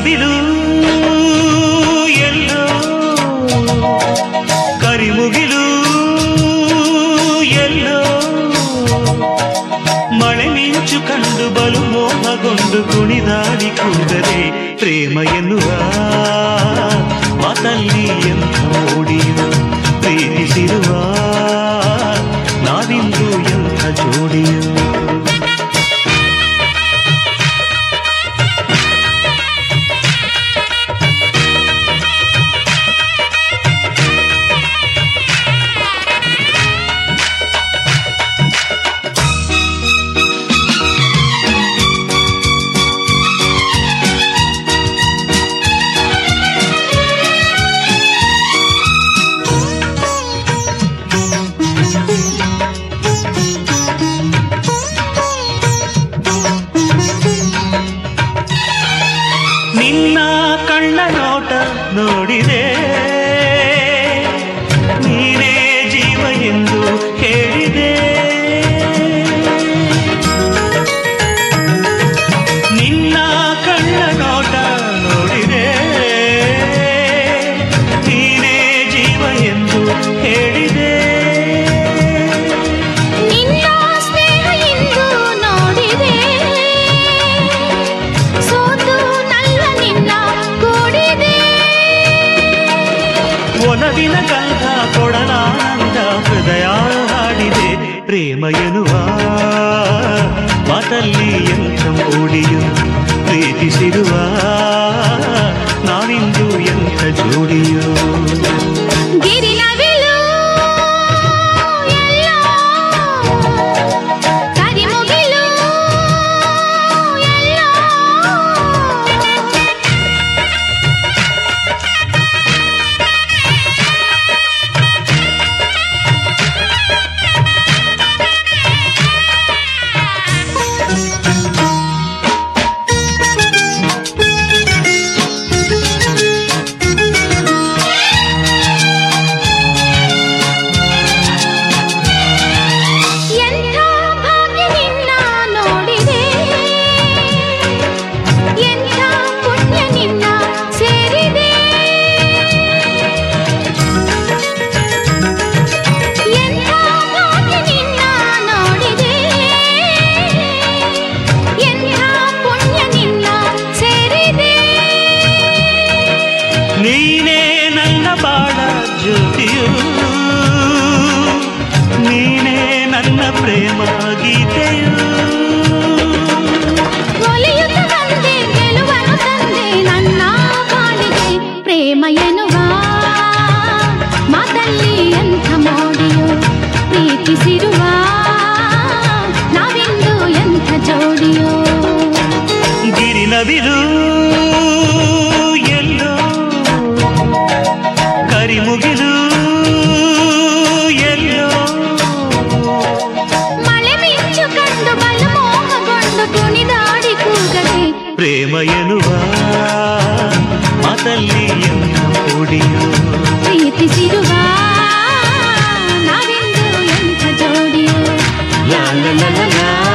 ನವಿಲು ಎಲ್ಲೋ ಕರಿಮುಗಿಲು ಎಲ್ಲೋ ಮಳೆ ಮಿಂಚು ಕಂಡು ಬಲು ಮೋಹಗೊಂಡು ಕುಣಿದಾಡಿ ಕೂಗದೆ ಪ್ರೇಮ ಎನ್ನುವ ಮಾತಲ್ಲಿ ಎಂಥ ಮೋಡಿಯು ಪ್ರೀತಿಸಿರುವ ನಾವಿಂದು ಎಂಥ ಜೋಡಿಯು ನಿನ್ನ ಕಣ್ಣ ನೋಟ ನೋಡಿದೆ ನೀನೇ ಜೀವ ಎಂದು ಹೇಳಿದೆ ನಿನ್ನ ಕಣ್ಣ ನೋಟ ನೋಡಿದೆ ನೀನೇ ಜೀವ ಎಂದು ಹೇಳಿದೆ ನಿನ್ನ ಸ್ನೇಹ ಇಂದು ನೋಡಿದೆ ಸೋತು ನಲ್ಲ ನಿನ್ನ ಕೂಡಿದೆ ಒಲವಿನ ಗಂಧ ಕೊಡಲಾನಂದ ಹೃದಯ ಹಾಡಿದೆ ಪ್ರೇಮ ಎನ್ನುವ ಮಾತಲ್ಲಿ ಎಂಥ ಮೂಡಿಯು ಪ್ರೀತಿಸಿರುವ ನಾವಿಂದು ಎಂಥ ಜೋಡಿಯೋ ಗಿರಿನವಿಲು ಎಲ್ಲೋ ಕರಿಮುಗಿಲು ಎಲ್ಲೋ ಎಂಥ ಭಾಗ್ಯ ನಿನ್ನ ನೋಡಿದೆ ಎಂಥ ಪುಣ್ಯ ನಿನ್ನ ಸೇರಿದೆ ಎಂಥ ಭಾಗ್ಯ ನಿನ್ನ ನೋಡಿದೆ ಎಂಥ ಪುಣ್ಯ ನಿನ್ನ ಸೇರಿದೆ ನೀನೇ ನನ್ನ ಬಾಳ ಜ್ಯೋತಿಯು ನೀನೇ ನನ್ನ ಪ್ರೇಮ ಗೀತೆಯು ಒಲಿಯುತ್ತ ಬಂದೆ ಗೆಲುವನ್ನು ತಂದೆ ನನ್ನ ಬಾಳಿಗೆ ಪ್ರೇಮ ಎನ್ನುವ ಮಾತಲ್ಲಿ ಎಂಥ ಮೋಡಿಯು ಪ್ರೀತಿಸಿರುವ ನಾವಿಂದು ಎಂಥ ಜೋಡಿಯೋ ಗಿರಿನವಿಲು ಎಲ್ಲೋ ಕರಿಮುಗಿಲು ಎಲ್ಲೋ ಮಳೆ ಮಿಂಚು ಕಂಡು ಬಲು ಮೋಹಗೊಂಡು ಕುಣಿದಾಡಿ ಕೂಗದೆ ಪ್ರೇಮ ಎನ್ನುವ ಮಾತಲ್ಲಿ ಎಂಥ ಮೂಡಿಯು ಪ್ರೀತಿಸಿರುವ ನಾವಿಂದು ಎಂಥ ಜೋಡಿಯೋ ಲಾ ಲಾ ಲಾ ಲಾ ಲಾ